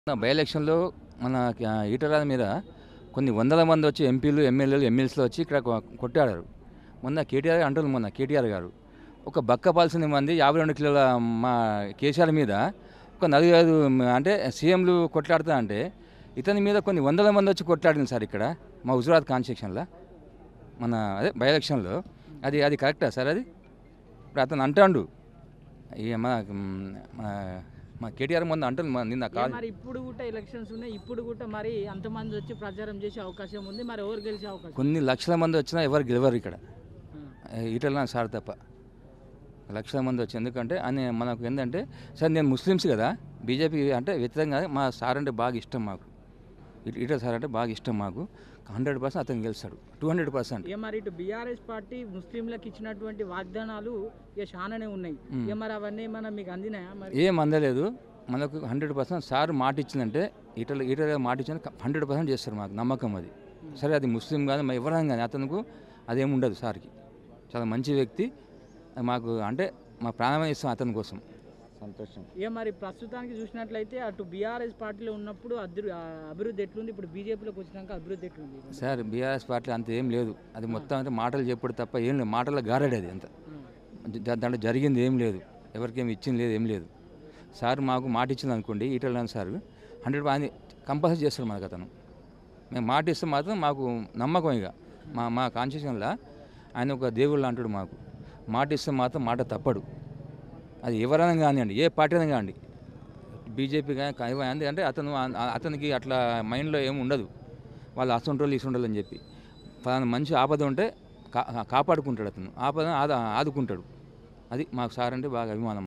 మొన్న బై ఎలక్షన్లో మన ఆ, ఈటల మీద కొన్ని వందల మంది వచ్చి ఎంపీలు ఎమ్మెల్యేలు ఎమ్మెల్సీలు వచ్చి ఇక్కడ కొ- కొట్టాడారు మొన్న కేటీఆర్ అంటున్నారు మొన్న కేటీఆర్ గారు ఒక బక్క పాల్సిన మంది యాభై రెండు కిలోల మా కేసీఆర్ మీద ఒక నలుగురు ఐదు అంటే సీఎంలు కొట్లాడుతా అంటే ఇతని మీద కొన్ని వందల మంది వచ్చి కొట్లాడింది సార్ ఇక్కడ మా హుజురాబాద్ కాన్స్టిట్యూషన్లో మన అదే బై ఎలక్షన్లో అది అది కరెక్టా సార్ అది ఇప్పుడు అతను అంటాడు ఇక మన మన మా కేటీఆర్ మొన్న అంటుంది మన నిన్న ఏ కాల్ మరి ఇప్పుడు కూడా ఎలక్షన్స్ ఉన్నాయి ఇప్పుడు కూడా మరి అంతమంది వచ్చి ప్రచారం చేసే అవకాశం ఉంది మరి ఎవరు గెలిచే అవకాశం కొన్ని లక్షల మంది వచ్చినా ఎవరు గెలవరు ఇక్కడ ఆ. ఈటల సార్ తప్ప లక్షల మంది వచ్చి ఎందుకంటే అని మనకు ఏంటంటే సార్ నేను ముస్లిమ్స్ కదా బీజేపీ అంటే వ్యతిరేకంగా మా సార్ అంటే బాగా ఇష్టం మాకు ఈ- ఈటల సార్ అంటే బాగా ఇష్టం మాకు హండ్రెడ్ పర్సెంట్ అతను గెలుస్తాడు టూ హండ్రెడ్ పర్సెంట్ ఇక మరి ఇటు బీఆర్ఎస్ పార్టీ ముస్లింలకు ఇచ్చినటువంటి వాగ్దానాలు ఇక చాలానే ఉన్నాయి ఇక మరి అవన్నీ ఏమన్నా మీకు అందినాయా మరి ఏం అందలేదు మనకు హండ్రెడ్ పర్సెంట్ సార్ మాట ఇచ్చిందంటే ఈటల ఈటల మాట ఇచ్చింది హండ్రెడ్ పర్సెంట్ చేస్తారు మాకు నమ్మకం అది సరే అది ముస్లిం కానీ మా ఎవరైనా కానీ అతనికి అదేమి ఉండదు సార్కి చాలా మంచి వ్యక్తి మాకు అంటే మా ప్రాణమే ఇస్తాం అతని కోసం సంతోషం ఇక మరి ప్రస్తుతానికి చూసినట్లయితే అటు బీఆర్ఎస్ పార్టీలో ఉన్నప్పుడు అద్రు ఆ అభివృద్ధి ఎట్లుంది ఇప్పుడు బీజేపీలోకి వచ్చినాక అభివృద్ధి ఎట్లుంది సార్ బీఆర్ఎస్ పార్టీ అంత ఏం లేదు అది మొత్తం అంటే మాటలు చెప్పుడు తప్ప ఏం లేదు మాటల గారడి అది అంత దా- దాంట్లో జరిగింది ఏం లేదు ఎవరికి ఏమి ఇచ్చింది లేదు ఏం లేదు సార్ మాకు మాట ఇచ్చింది అనుకోండి ఈటల సార్ హండ్రెడ్ ఆయన కంపల్సరీ చేస్తాడు మనకు అతను మేము మాట ఇస్తే మాత్రం మాకు నమ్మకం ఇక మా మా కాన్స్టిట్యూషన్లో ఆయన ఒక దేవుళ్ళు అంటాడు మాకు మాట ఇస్తే మాత్రం మాట తప్పడు అది ఎవరైనా కానివ్వండి ఏ పార్టీ అయినా కానివ్వండి బీజేపీ కానీ ఎందుకంటే అతను ఆ- అతనికి అట్లా మైండ్లో ఏమి ఉండదు వాళ్ళు అసంటోళ్ళు ఇసుంటోళ్ళు అని చెప్పి ఫలానా మంచి ఆపద ఉంటే కా కాపాడుకుంటాడు అతను ఆపద ఆద ఆదుకుంటాడు అది మాకు సార్ అంటే బాగా అభిమానం